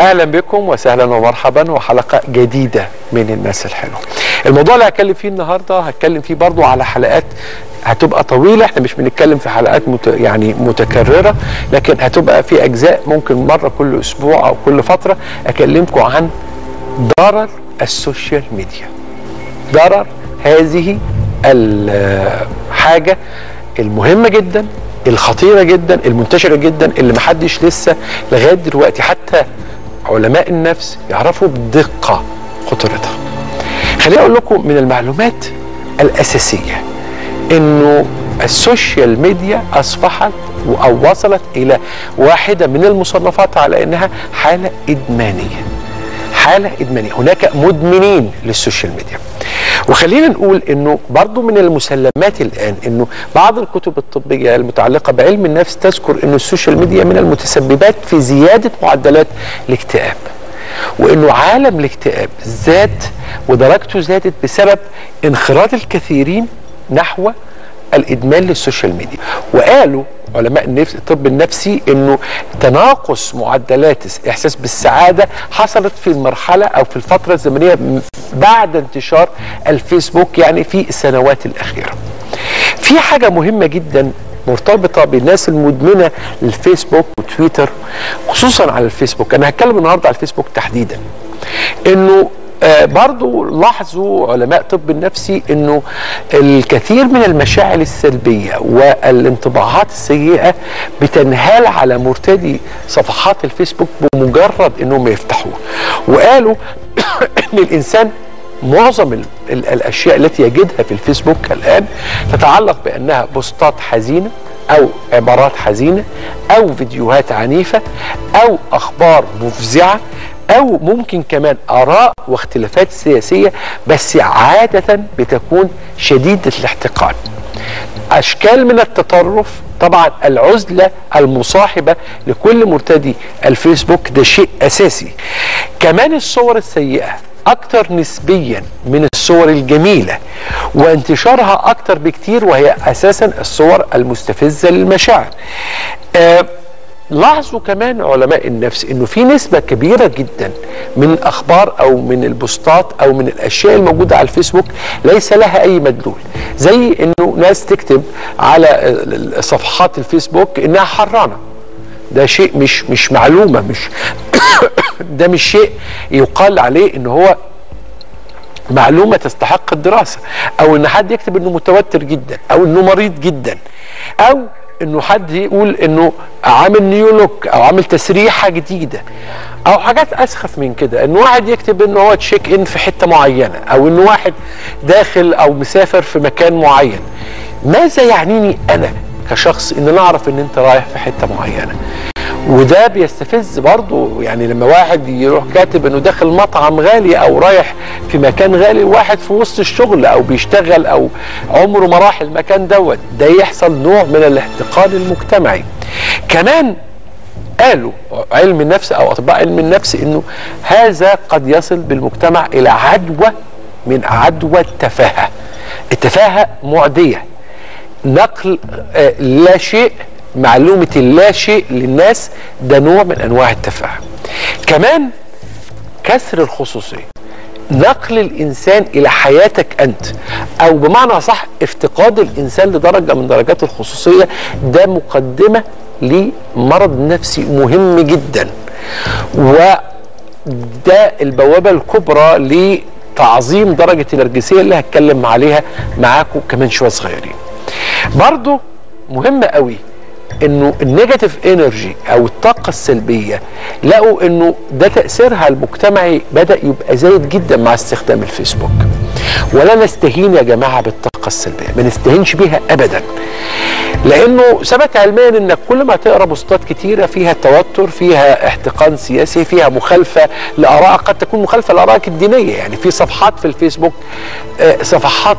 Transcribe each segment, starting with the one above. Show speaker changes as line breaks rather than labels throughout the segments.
اهلا بكم وسهلا ومرحبا وحلقه جديده من الناس الحلوه. الموضوع اللي هتكلم فيه النهارده هتكلم فيه برضو على حلقات هتبقى طويله احنا مش بنتكلم في حلقات مت... يعني متكرره لكن هتبقى في اجزاء ممكن مره كل اسبوع او كل فتره اكلمكم عن ضرر السوشيال ميديا. ضرر هذه الحاجه المهمه جدا الخطيره جدا المنتشره جدا اللي محدش لسه لغايه دلوقتي حتى علماء النفس يعرفوا بدقه خطورتها. خليني اقول لكم من المعلومات الاساسيه انه السوشيال ميديا اصبحت او وصلت الى واحده من المصنفات على انها حاله ادمانيه. حاله ادمانيه، هناك مدمنين للسوشيال ميديا. وخلينا نقول انه برضو من المسلمات الان انه بعض الكتب الطبيه المتعلقه بعلم النفس تذكر انه السوشيال ميديا من المتسببات في زياده معدلات الاكتئاب. وانه عالم الاكتئاب زاد ودرجته زادت بسبب انخراط الكثيرين نحو الادمان للسوشيال ميديا وقالوا علماء النفس الطب النفسي انه تناقص معدلات الاحساس بالسعاده حصلت في المرحله او في الفتره الزمنيه بعد انتشار الفيسبوك يعني في السنوات الاخيره. في حاجه مهمه جدا مرتبطه بالناس المدمنه للفيسبوك وتويتر خصوصا على الفيسبوك انا هتكلم النهارده على الفيسبوك تحديدا انه آه برضو لاحظوا علماء طب النفسي انه الكثير من المشاعر السلبيه والانطباعات السيئه بتنهال على مرتدي صفحات الفيسبوك بمجرد انهم يفتحوه وقالوا ان الانسان معظم ال ال الاشياء التي يجدها في الفيسبوك الان تتعلق بانها بوستات حزينه او عبارات حزينه او فيديوهات عنيفه او اخبار مفزعه او ممكن كمان اراء واختلافات سياسيه بس عاده بتكون شديده الاحتقان اشكال من التطرف طبعا العزله المصاحبه لكل مرتدي الفيسبوك ده شيء اساسي كمان الصور السيئه اكتر نسبيا من الصور الجميله وانتشارها اكتر بكتير وهي اساسا الصور المستفزه للمشاعر آه لاحظوا كمان علماء النفس انه في نسبه كبيره جدا من الاخبار او من البوستات او من الاشياء الموجوده على الفيسبوك ليس لها اي مدلول زي انه ناس تكتب على صفحات الفيسبوك انها حرانه ده شيء مش مش معلومه مش ده مش شيء يقال عليه ان هو معلومه تستحق الدراسه او ان حد يكتب انه متوتر جدا او انه مريض جدا او انه حد يقول انه عامل نيو لوك او عامل تسريحه جديده او حاجات اسخف من كده ان واحد يكتب انه هو تشيك ان في حته معينه او انه واحد داخل او مسافر في مكان معين ماذا يعنيني انا كشخص ان انا اعرف ان انت رايح في حته معينه وده بيستفز برضه يعني لما واحد يروح كاتب انه داخل مطعم غالي او رايح في مكان غالي واحد في وسط الشغل او بيشتغل او عمره ما راح المكان دوت ده يحصل نوع من الاحتقان المجتمعي كمان قالوا علم النفس او اطباء علم النفس انه هذا قد يصل بالمجتمع الى عدوى من عدوى التفاهه التفاهه معديه نقل آه لا شيء معلومة اللا شيء للناس ده نوع من أنواع التفاهة كمان كسر الخصوصية نقل الإنسان إلى حياتك أنت أو بمعنى صح افتقاد الإنسان لدرجة من درجات الخصوصية ده مقدمة لمرض نفسي مهم جدا وده البوابة الكبرى لتعظيم درجة النرجسية اللي هتكلم عليها معاكم كمان شوية صغيرين برضو مهمة قوي انه النيجاتيف انرجي او الطاقه السلبيه لقوا انه ده تاثيرها المجتمعي بدا يبقى زايد جدا مع استخدام الفيسبوك ولا نستهين يا جماعه بالطاقه السلبيه ما نستهينش بيها ابدا لانه ثبت علميا انك كل ما تقرا بوستات كتيره فيها توتر فيها احتقان سياسي فيها مخالفه لارائك قد تكون مخالفه لارائك الدينيه يعني في صفحات في الفيسبوك صفحات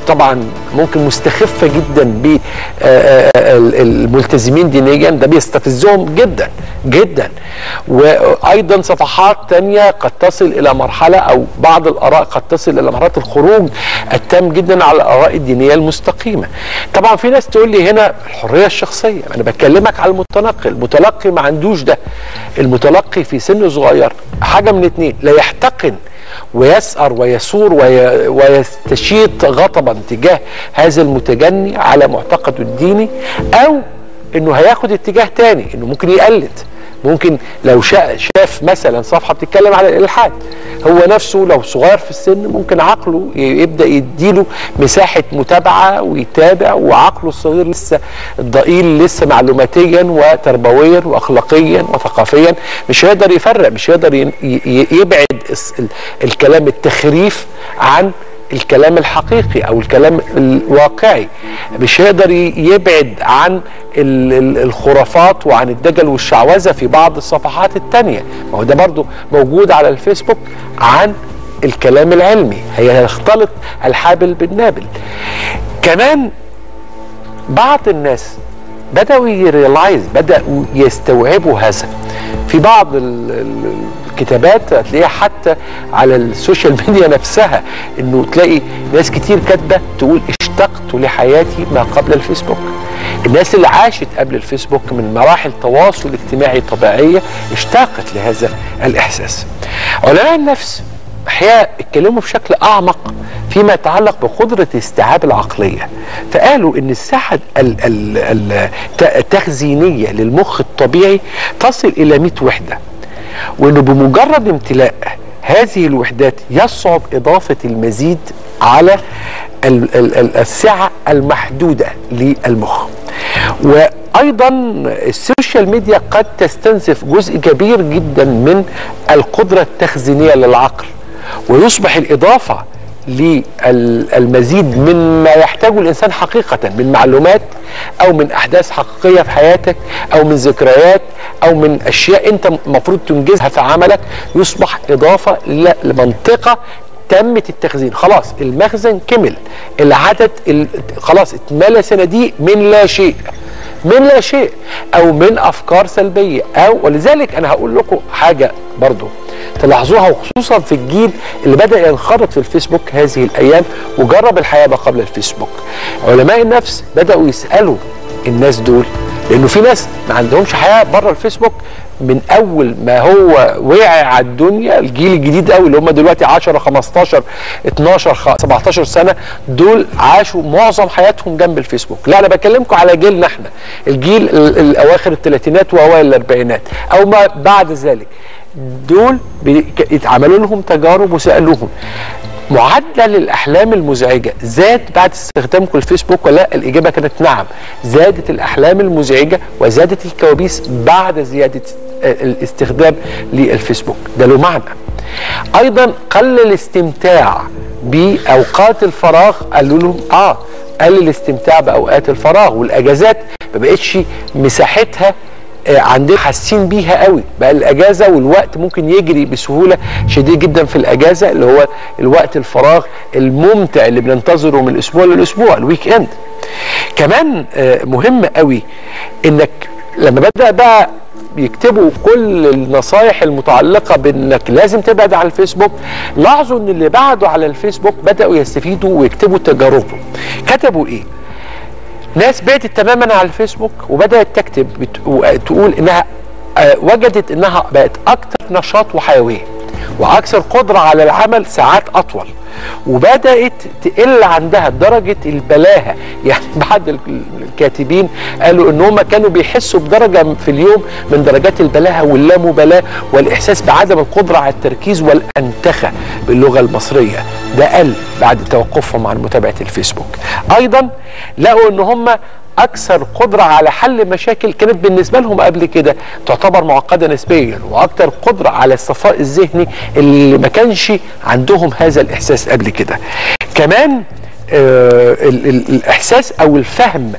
طبعا ممكن مستخفه جدا بالملتزمين دينيا ده بيستفزهم جدا جدا وايضا صفحات تانية قد تصل الى مرحله او بعض الاراء قد تصل الى مرحله الخروج التام جدا على الاراء الدينيه المستقيمه طبعا في ناس تقول لي هنا الحريه الشخصيه انا بكلمك على المتلقي المتلقي ما عندوش ده المتلقي في سن صغير حاجه من اتنين لا يحتقن ويسأر ويسور وي ويستشيط غضبا تجاه هذا المتجني على معتقده الديني او انه هياخد اتجاه تاني انه ممكن يقلد ممكن لو شا شاف مثلا صفحه بتتكلم على الالحاد هو نفسه لو صغير في السن ممكن عقله يبدا يديله مساحه متابعه ويتابع وعقله الصغير لسه الضئيل لسه معلوماتيا وتربويا واخلاقيا وثقافيا مش هيقدر يفرق مش هيقدر يبعد الكلام التخريف عن الكلام الحقيقي او الكلام الواقعي مش هيقدر يبعد عن الخرافات وعن الدجل والشعوذه في بعض الصفحات التانية ما هو ده برضو موجود على الفيسبوك عن الكلام العلمي هيختلط الحابل بالنابل كمان بعض الناس بدأوا يريلايز بدأوا يستوعبوا هذا في بعض الكتابات هتلاقيها حتى على السوشيال ميديا نفسها انه تلاقي ناس كتير كاتبه تقول اشتقت لحياتي ما قبل الفيسبوك الناس اللي عاشت قبل الفيسبوك من مراحل تواصل اجتماعي طبيعيه اشتاقت لهذا الاحساس علماء النفس احياء اتكلموا بشكل اعمق فيما يتعلق بقدره استيعاب العقليه فقالوا ان الساحه التخزينيه للمخ الطبيعي تصل الى 100 وحده وانه بمجرد امتلاء هذه الوحدات يصعب اضافه المزيد على السعه المحدوده للمخ وايضا السوشيال ميديا قد تستنزف جزء كبير جدا من القدره التخزينيه للعقل ويصبح الاضافه للمزيد مما يحتاجه الانسان حقيقه من معلومات او من احداث حقيقيه في حياتك او من ذكريات او من اشياء انت المفروض تنجزها في عملك يصبح اضافه لمنطقه تمت التخزين خلاص المخزن كمل العدد خلاص اتملى صناديق من لا شيء من لا شيء او من افكار سلبيه او ولذلك انا هقول لكم حاجه برضو تلاحظوها وخصوصا في الجيل اللي بدا ينخرط في الفيسبوك هذه الايام وجرب الحياه ما قبل الفيسبوك علماء النفس بداوا يسالوا الناس دول لانه في ناس ما عندهمش حياه بره الفيسبوك من اول ما هو وقع على الدنيا الجيل الجديد قوي اللي هم دلوقتي 10 15 12 17 سنه دول عاشوا معظم حياتهم جنب الفيسبوك لا انا بكلمكم على جيلنا احنا الجيل الاواخر الثلاثينات واوائل الاربعينات او ما بعد ذلك دول اتعملوا لهم تجارب وسالوهم معدل الاحلام المزعجه زاد بعد استخدامكم الفيسبوك ولا لا الاجابه كانت نعم زادت الاحلام المزعجه وزادت الكوابيس بعد زياده الاستخدام للفيسبوك ده له معنى ايضا قل الاستمتاع باوقات الفراغ قالوا لهم اه قل الاستمتاع باوقات الفراغ والاجازات ما بقتش مساحتها عندنا حاسين بيها قوي بقى الاجازه والوقت ممكن يجري بسهوله شديد جدا في الاجازه اللي هو الوقت الفراغ الممتع اللي بننتظره من الاسبوع للاسبوع الويك اند كمان مهم قوي انك لما بدا بقى بيكتبوا كل النصايح المتعلقة بانك لازم تبعد عن الفيسبوك لاحظوا ان اللي بعدوا على الفيسبوك بدأوا يستفيدوا ويكتبوا تجاربهم كتبوا ايه ناس بعدت تماما على الفيسبوك وبدات تكتب تقول انها وجدت انها بقت اكثر نشاط وحيويه واكثر قدره على العمل ساعات اطول وبدات تقل عندها درجه البلاهه يعني بعض الكاتبين قالوا ان هم كانوا بيحسوا بدرجه في اليوم من درجات البلاهه واللامبالاه والاحساس بعدم القدره على التركيز والانتخه باللغه المصريه ده قل بعد توقفهم عن متابعه الفيسبوك ايضا لقوا ان هم اكثر قدره على حل مشاكل كانت بالنسبه لهم قبل كده تعتبر معقده نسبيا واكثر قدره على الصفاء الذهني اللي ما كانش عندهم هذا الاحساس قبل كده كمان آه ال ال الاحساس او الفهم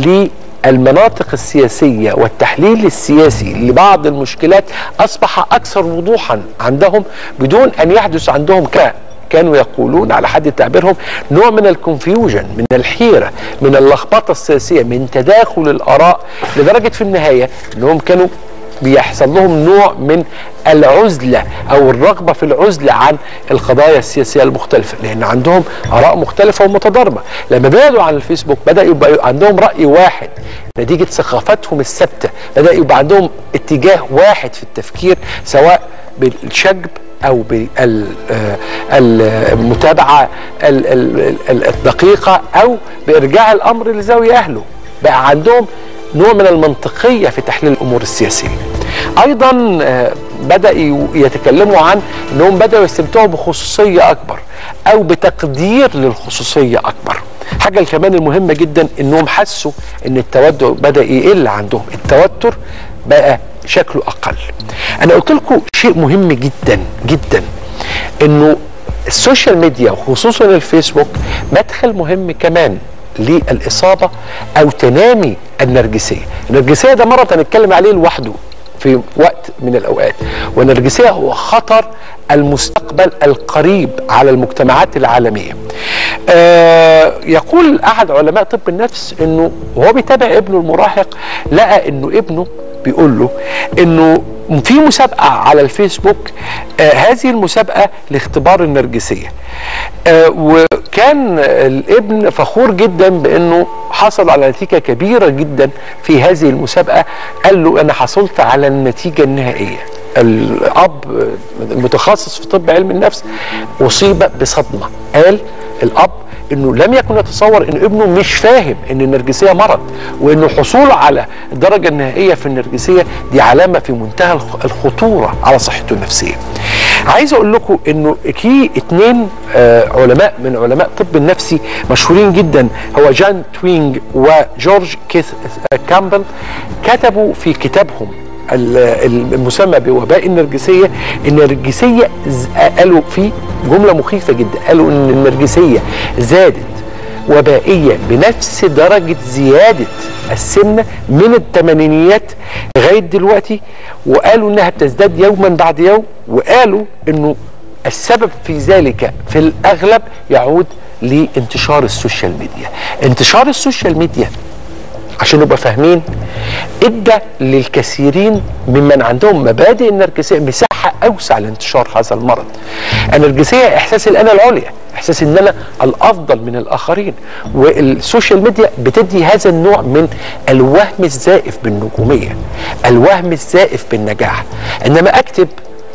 للمناطق السياسيه والتحليل السياسي لبعض المشكلات اصبح اكثر وضوحا عندهم بدون ان يحدث عندهم ك كانوا يقولون على حد تعبيرهم نوع من الكونفيوجن من الحيره من اللخبطه السياسيه من تداخل الاراء لدرجه في النهايه انهم كانوا بيحصل لهم نوع من العزلة أو الرغبة في العزلة عن القضايا السياسية المختلفة لأن عندهم آراء مختلفة ومتضاربة لما بعدوا عن الفيسبوك بدأ يبقى عندهم رأي واحد نتيجة ثقافتهم الثابتة بدأ يبقى عندهم اتجاه واحد في التفكير سواء بالشجب او بالمتابعه الدقيقه او بارجاع الامر لزاويه اهله بقى عندهم نوع من المنطقيه في تحليل الامور السياسيه ايضا بدا يتكلموا عن انهم بداوا يستمتعوا بخصوصيه اكبر او بتقدير للخصوصيه اكبر حاجه كمان المهمه جدا انهم حسوا ان التوتر بدا يقل عندهم التوتر بقى شكله اقل انا قلت لكم شيء مهم جدا جدا انه السوشيال ميديا وخصوصا الفيسبوك مدخل مهم كمان للاصابه او تنامي النرجسيه النرجسيه ده مره هنتكلم عليه لوحده في وقت من الاوقات والنرجسيه هو خطر المستقبل القريب على المجتمعات العالميه آه يقول احد علماء طب النفس انه وهو بيتابع ابنه المراهق لقى انه ابنه بيقول له انه في مسابقه على الفيسبوك آه هذه المسابقه لاختبار النرجسيه آه وكان الابن فخور جدا بانه حصل على نتيجه كبيره جدا في هذه المسابقه قال له انا حصلت على النتيجه النهائيه الاب المتخصص في طب علم النفس اصيب بصدمه قال الاب انه لم يكن يتصور ان ابنه مش فاهم ان النرجسيه مرض وانه حصوله على الدرجه النهائيه في النرجسيه دي علامه في منتهى الخطوره على صحته النفسيه. عايز اقول لكم انه في اثنين آه علماء من علماء الطب النفسي مشهورين جدا هو جان توينج وجورج كيث كامبل كتبوا في كتابهم المسمى بوباء النرجسيه النرجسيه قالوا في جمله مخيفه جدا قالوا ان النرجسيه زادت وبائيه بنفس درجه زياده السمنه من الثمانينيات لغايه دلوقتي وقالوا انها بتزداد يوما بعد يوم وقالوا انه السبب في ذلك في الاغلب يعود لانتشار السوشيال ميديا انتشار السوشيال ميديا عشان نبقى فاهمين ادى للكثيرين ممن عندهم مبادئ النرجسيه مساحه اوسع لانتشار هذا المرض. النرجسيه احساس الانا العليا، احساس ان انا الافضل من الاخرين والسوشيال ميديا بتدي هذا النوع من الوهم الزائف بالنجوميه، الوهم الزائف بالنجاح، انما اكتب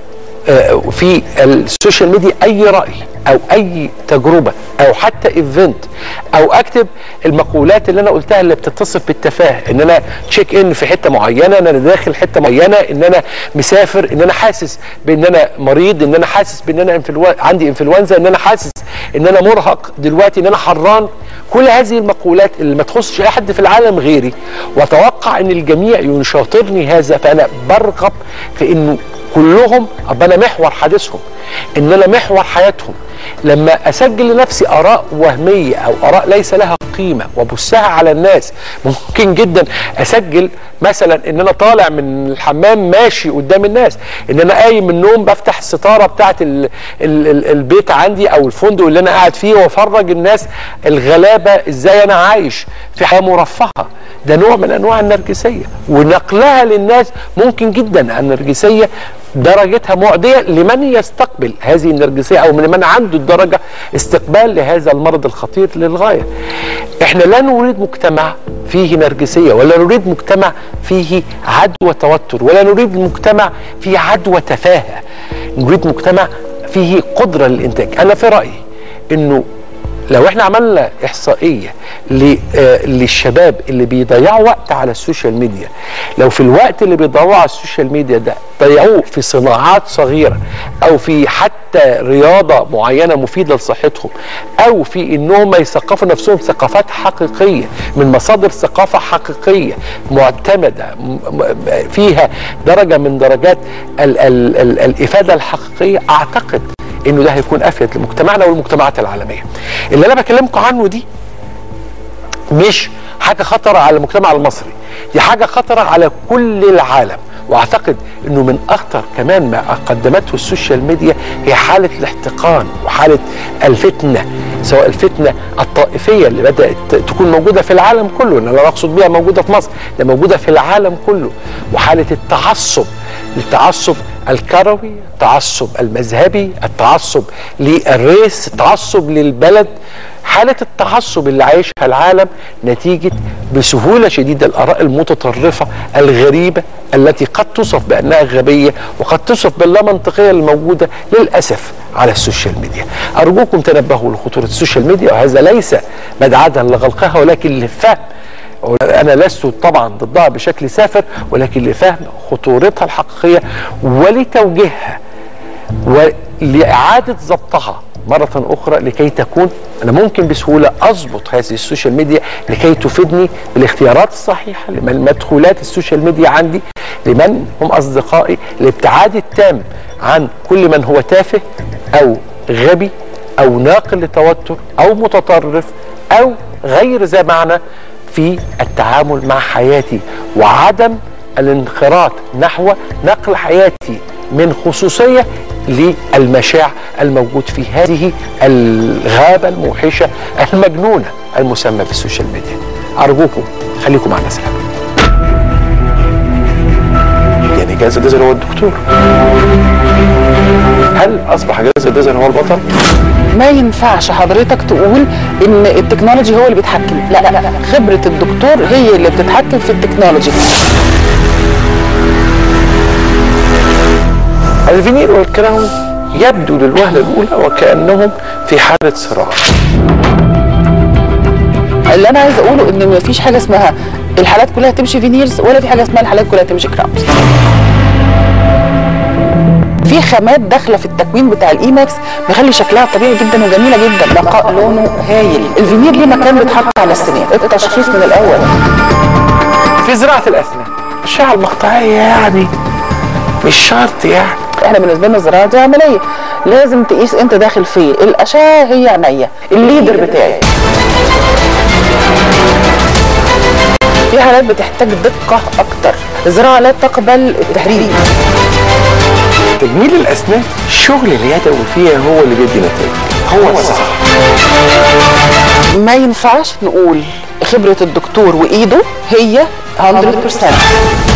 في السوشيال ميديا اي راي او اي تجربه او حتى ايفنت او اكتب المقولات اللي انا قلتها اللي بتتصف بالتفاهه ان انا تشيك ان في حته معينه ان انا داخل حته معينه ان انا مسافر ان انا حاسس بان انا مريض ان انا حاسس بان انا انفلو... عندي انفلونزا ان انا حاسس ان انا مرهق دلوقتي ان انا حران كل هذه المقولات اللي ما تخصش اي حد في العالم غيري واتوقع ان الجميع يشاطرني هذا فانا برغب في انه كلهم ابقى انا محور حديثهم ان انا محور حياتهم لما اسجل لنفسي اراء وهميه او اراء ليس لها قيمه وابثها على الناس ممكن جدا اسجل مثلا ان انا طالع من الحمام ماشي قدام الناس ان انا قايم من النوم بفتح الستاره بتاعه ال ال ال البيت عندي او الفندق اللي انا قاعد فيه وافرج الناس الغلابه ازاي انا عايش في حياه مرفهه ده نوع من انواع النرجسيه ونقلها للناس ممكن جدا النرجسيه درجتها معديه لمن يستقبل هذه النرجسيه او من من عنده الدرجه استقبال لهذا المرض الخطير للغايه. احنا لا نريد مجتمع فيه نرجسيه ولا نريد مجتمع فيه عدوى توتر ولا نريد مجتمع فيه عدوى تفاهه. نريد مجتمع فيه قدره للانتاج. انا في رايي انه لو احنا عملنا احصائيه للشباب اللي بيضيعوا وقت على السوشيال ميديا لو في الوقت اللي بيضيعوه على السوشيال ميديا ده ضيعوه في صناعات صغيره او في حتى رياضه معينه مفيده لصحتهم او في انهم يثقفوا نفسهم ثقافات حقيقيه من مصادر ثقافه حقيقيه معتمده فيها درجه من درجات ال ال ال الافاده الحقيقيه اعتقد انه ده هيكون افيد لمجتمعنا والمجتمعات العالميه. اللي انا بكلمكم عنه دي مش حاجه خطره على المجتمع المصري، دي حاجه خطره على كل العالم واعتقد انه من اخطر كمان ما قدمته السوشيال ميديا هي حاله الاحتقان وحاله الفتنه سواء الفتنه الطائفيه اللي بدات تكون موجوده في العالم كله انا لا اقصد بها موجوده في مصر ده موجوده في العالم كله وحاله التعصب التعصب الكروي التعصب المذهبي التعصب للريس التعصب للبلد حالة التعصب اللي عايشها العالم نتيجة بسهولة شديدة الآراء المتطرفة الغريبة التي قد توصف بأنها غبية وقد توصف باللامنطقية الموجودة للأسف على السوشيال ميديا أرجوكم تنبهوا لخطورة السوشيال ميديا وهذا ليس مدعاة لغلقها ولكن لفهم أنا لست طبعا ضدها بشكل سافر ولكن لفهم خطورتها الحقيقية ولتوجيهها ولإعادة ضبطها مرة أخرى لكي تكون أنا ممكن بسهولة أضبط هذه السوشيال ميديا لكي تفيدني بالاختيارات الصحيحة لمن مدخولات السوشيال ميديا عندي لمن هم أصدقائي الابتعاد التام عن كل من هو تافه أو غبي أو ناقل لتوتر أو متطرف أو غير ذا معنى في التعامل مع حياتي وعدم الانخراط نحو نقل حياتي من خصوصية للمشاع الموجود في هذه الغابة الموحشة المجنونة المسمى بالسوشيال ميديا أرجوكم خليكم معنا سلام يعني جهاز الدزر هو الدكتور هل أصبح جهاز الدزر هو البطل؟
ما ينفعش حضرتك تقول ان التكنولوجي هو اللي بيتحكم لا لا لا خبرة الدكتور هي اللي بتتحكم في التكنولوجي
الفينير والكراون يبدو للوهلة الأولى وكأنهم في حالة صراع
اللي انا عايز اقوله ان ما فيش حاجه اسمها الحالات كلها تمشي فينيرز ولا في حاجه اسمها الحالات كلها تمشي كراونز في خامات داخله في التكوين بتاع الايماكس مخلي شكلها طبيعي جدا وجميله جدا بقاء لونه هايل الفينير ليه مكان بيتحط على السنان التشخيص من الاول
في زراعة الأسنان الأشعة المقطعية يعني مش شرط يعني
احنا بالنسبه لنا الزراعه دي عمليه لازم تقيس انت داخل فيه الاشعه هي عينيا الليدر بتاعي في حالات بتحتاج دقه اكتر الزراعه لا تقبل التهريج
تجميل الأسنان الشغل اليدوي فيها هو اللي بيدي نتائج هو الصح
ما ينفعش نقول خبره الدكتور وايده هي 100%